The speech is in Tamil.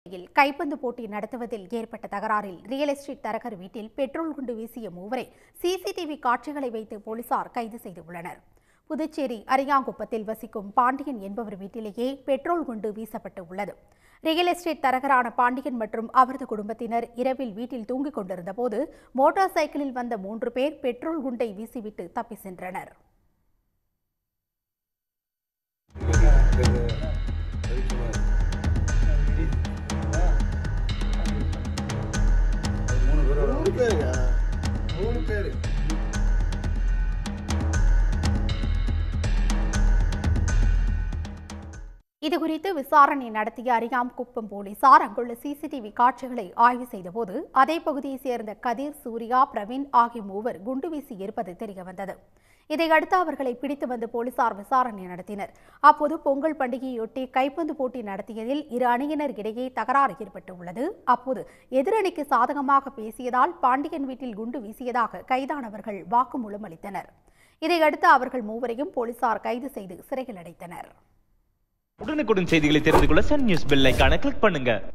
புதுச்சேரியில் கைப்பந்து போட்டி நடத்துவதில் ஏற்பட்ட தகராறில் ரியல் எஸ்டேட் தரகர் வீட்டில் பெட்ரோல் குண்டு வீசிய மூவரை சிசிடிவி காட்சிகளை வைத்து போலீசார் கைது செய்துள்ளனர் புதுச்சேரி அரியாங்குப்பத்தில் வசிக்கும் பாண்டியன் என்பவர் வீட்டிலேயே பெட்ரோல் குண்டு வீசப்பட்டு உள்ளது ரியல் எஸ்டேட் தரகரான பாண்டியன் மற்றும் அவரது குடும்பத்தினர் இரவில் வீட்டில் தூங்கிக் கொண்டிருந்த போது மோட்டார் சைக்கிளில் வந்த மூன்று பேர் பெட்ரோல் குண்டை வீசிவிட்டு தப்பி சென்றனர் மூணு பேருங்க மூணு பேரு இதுகுறித்து விசாரணை நடத்திய அரியாம்குப்பம் போலீசார் அங்குள்ள சிசிடிவி காட்சிகளை ஆய்வு செய்தபோது அதே பகுதியைச் சேர்ந்த கதிர் சூர்யா பிரவீன் ஆகிய மூவர் குண்டு வீசி இருப்பது தெரியவந்தது இதையடுத்து அவர்களை பிடித்து வந்து போலீசார் விசாரணை நடத்தினர் அப்போது பொங்கல் பண்டிகையொட்டி கைப்பந்து போட்டி நடத்தியதில் இரு அணியினர் இடையே தகராறு ஏற்பட்டுள்ளது அப்போது எதிரணிக்கு சாதகமாக பேசியதால் பாண்டியன் வீட்டில் குண்டு வீசியதாக கைதானவர்கள் வாக்குமூலம் அளித்தனர் இதையடுத்து அவர்கள் மூவரையும் போலீசார் கைது செய்து சிறையில் அடைத்தனர் உடனுக்குடன் செய்திகளை தெரிந்து கொள்ள சன் நியூஸ் பெல் ஐகானை கிளிக் பண்ணுங்க